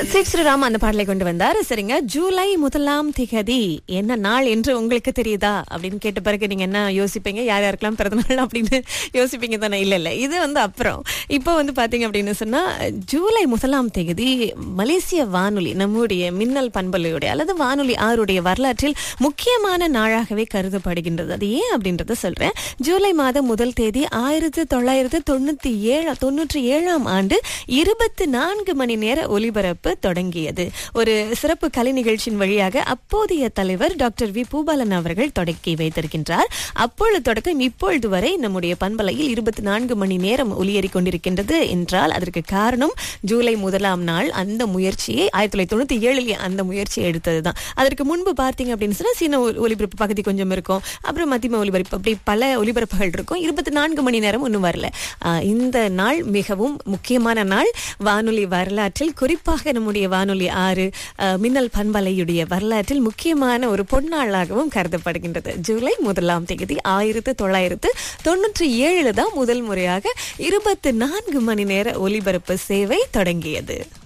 sick Sriram அந்த பாடலை கொண்டு வந்தாரு சரிங்க ஜூலை முதலாம் திகதி என்ன நாள் என்று உங்களுக்கு தெரியுதா அப்படின்னு கேட்ட பிறகு நீங்க என்ன யோசிப்பீங்க யார் யாருக்கெல்லாம் பிறந்த நாள் அப்படின்னு யோசிப்பீங்க தானே இல்ல இல்ல இது வந்து அப்புறம் இப்போ வந்து பாத்தீங்க அப்படின்னு சொன்னா ஜூலை முதலாம் தேதி மலேசிய வானொலி நம்முடைய மின்னல் பண்பலையுடைய அல்லது வானொலி ஆறுடைய வரலாற்றில் முக்கியமான நாளாகவே கருதப்படுகின்றது அது ஏன் அப்படின்றத சொல்றேன் ஜூலை மாதம் முதல் தேதி ஆயிரத்தி தொள்ளாயிரத்து தொண்ணூத்தி ஏழு தொண்ணூற்றி ஏழாம் ஆண்டு இருபத்தி நான்கு மணி நேர ஒலிபரப்பு தொடங்கியது ஒரு சிறப்பு கலை நிகழ்ச்சியின் வழியாக அப்போதைய தலைவர் டாக்டர் வி பூபாலன் அவர்கள் தொடக்கி வைத்திருக்கின்றார் அப்பொழுது தொடக்கம் இப்பொழுது வரை நம்முடைய பண்பலையில் இருபத்தி நான்கு மணி நேரம் ஒலியேறிக் கொண்டிருக்கின்றது என்றால் அதற்கு காரணம் ஜூலை முதலாம் நாள் அந்த முயற்சியை ஆயிரத்தி தொள்ளாயிரத்தி தொண்ணூத்தி ஏழில் அந்த முயற்சியை எடுத்ததுதான் அதற்கு முன்பு பார்த்தீங்க அப்படின்னு சொன்னா சீன ஒ- ஒலிபரப்பு பகுதி கொஞ்சம் இருக்கும் அப்புறம் மத்தியம ஒலிபரப்பு அப்படி பல ஒலிபரப்புகள் இருக்கும் இருபத்தி நான்கு மணி நேரம் ஒன்றும் வரல ஆஹ் இந்த நாள் மிகவும் முக்கியமான நாள் வானொலி வரலாற்றில் குறிப்பாக நம்முடைய வானொலி ஆறு ஆஹ் மின்னல் பண்பலையுடைய வரலாற்றில் முக்கியமான ஒரு பொன்னாளாகவும் கருதப்படுகின்றது ஜூலை முதலாம் தேதி ஆயிரத்து தொள்ளாயிரத்து தொண்ணூற்றி ஏழுல தான் முதல் முறையாக இருபத்தி நான்கு மணி நேர ஒலிபரப்பு சேவை தொடங்கியது